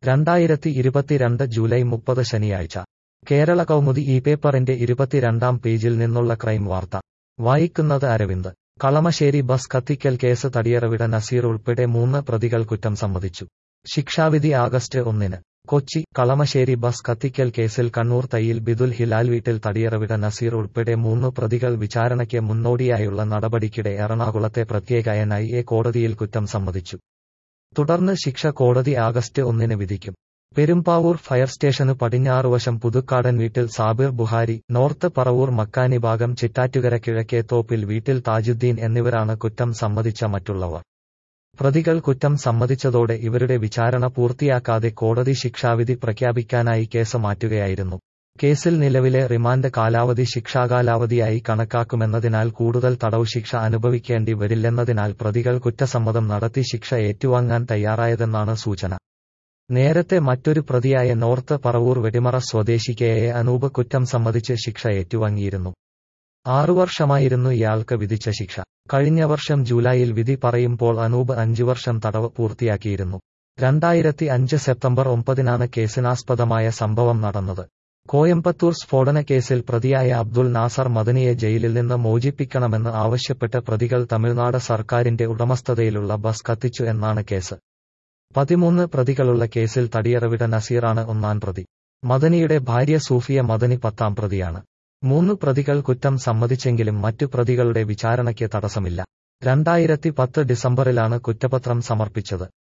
രണ്ടായിരത്തി ഇരുപത്തിരണ്ട് ജൂലൈ മുപ്പത് ശനിയാഴ്ച കേരള കൗമുദി ഈ പേപ്പറിന്റെ ഇരുപത്തിരണ്ടാം പേജിൽ നിന്നുള്ള ക്രൈം വാർത്ത വായിക്കുന്നത് അരവിന്ദ് കളമശ്ശേരി ബസ് കത്തിക്കൽ കേസ് തടിയറവിട നസീർ ഉൾപ്പെടെ മൂന്ന് പ്രതികൾ കുറ്റം സമ്മതിച്ചു ശിക്ഷാവിധി ആഗസ്റ്റ് ഒന്നിന് കൊച്ചി കളമശ്ശേരി ബസ് കത്തിക്കൽ കേസിൽ കണ്ണൂർ തയ്യിൽ ബിദുൽ ഹിലാൽ വീട്ടിൽ തടിയറവിട നസീർ ഉൾപ്പെടെ മൂന്ന് പ്രതികൾ വിചാരണയ്ക്ക് മുന്നോടിയായുള്ള നടപടിക്കിടെ എറണാകുളത്തെ പ്രത്യേക എൻ ഐ എ കോടതിയിൽ കുറ്റം സമ്മതിച്ചു തുടർന്ന് ശിക്ഷ കോടതി ആഗസ്റ്റ് ഒന്നിന് വിധിക്കും പെരുമ്പാവൂർ ഫയർ സ്റ്റേഷനു പടിഞ്ഞാറുവശം പുതുക്കാടൻ വീട്ടിൽ സാബിർ ബുഹാരി നോർത്ത് പറവൂർ മക്കാനി ഭാഗം ചിറ്റാറ്റുകര കിഴക്കേ തോപ്പിൽ വീട്ടിൽ താജുദ്ദീൻ എന്നിവരാണ് കുറ്റം സമ്മതിച്ച മറ്റുള്ളവർ പ്രതികൾ കുറ്റം സമ്മതിച്ചതോടെ ഇവരുടെ വിചാരണ പൂർത്തിയാക്കാതെ കോടതി ശിക്ഷാവിധി പ്രഖ്യാപിക്കാനായി കേസ് മാറ്റുകയായിരുന്നു കേസിൽ നിലവിലെ റിമാൻഡ് കാലാവധി ശിക്ഷാകാലാവധിയായി കണക്കാക്കുമെന്നതിനാൽ കൂടുതൽ തടവ് ശിക്ഷ അനുഭവിക്കേണ്ടി വരില്ലെന്നതിനാൽ പ്രതികൾ കുറ്റസമ്മതം നടത്തി ശിക്ഷ ഏറ്റുവാങ്ങാൻ തയ്യാറായതെന്നാണ് സൂചന നേരത്തെ മറ്റൊരു പ്രതിയായ നോർത്ത് പറവൂർ വെടിമറ സ്വദേശി കെ എ അനൂപ് കുറ്റം സമ്മതിച്ച് ശിക്ഷ ഏറ്റുവാങ്ങിയിരുന്നു ആറുവർഷമായിരുന്നു ഇയാൾക്ക് വിധിച്ച ശിക്ഷ കഴിഞ്ഞ വർഷം ജൂലൈയിൽ വിധി പറയുമ്പോൾ അനൂപ് അഞ്ചു വർഷം തടവ് പൂർത്തിയാക്കിയിരുന്നു രണ്ടായിരത്തി അഞ്ച് സെപ്റ്റംബർ ഒമ്പതിനാണ് കേസിനാസ്പദമായ സംഭവം നടന്നത് കോയമ്പത്തൂർ സ്ഫോടന കേസിൽ പ്രതിയായ അബ്ദുൾ നാസർ മദനിയെ ജയിലിൽ നിന്ന് മോചിപ്പിക്കണമെന്ന് ആവശ്യപ്പെട്ട് പ്രതികൾ തമിഴ്നാട് സർക്കാരിന്റെ ഉടമസ്ഥതയിലുള്ള ബസ് കത്തിച്ചു എന്നാണ് കേസ് പതിമൂന്ന് പ്രതികളുള്ള കേസിൽ തടിയറവിട നസീറാണ് ഒന്നാം പ്രതി മദനിയുടെ ഭാര്യ സൂഫിയ മദനി പത്താം പ്രതിയാണ് മൂന്ന് പ്രതികൾ കുറ്റം സമ്മതിച്ചെങ്കിലും മറ്റു പ്രതികളുടെ വിചാരണയ്ക്ക് തടസ്സമില്ല രണ്ടായിരത്തി പത്ത് ഡിസംബറിലാണ് കുറ്റപത്രം സമർപ്പിച്ചത്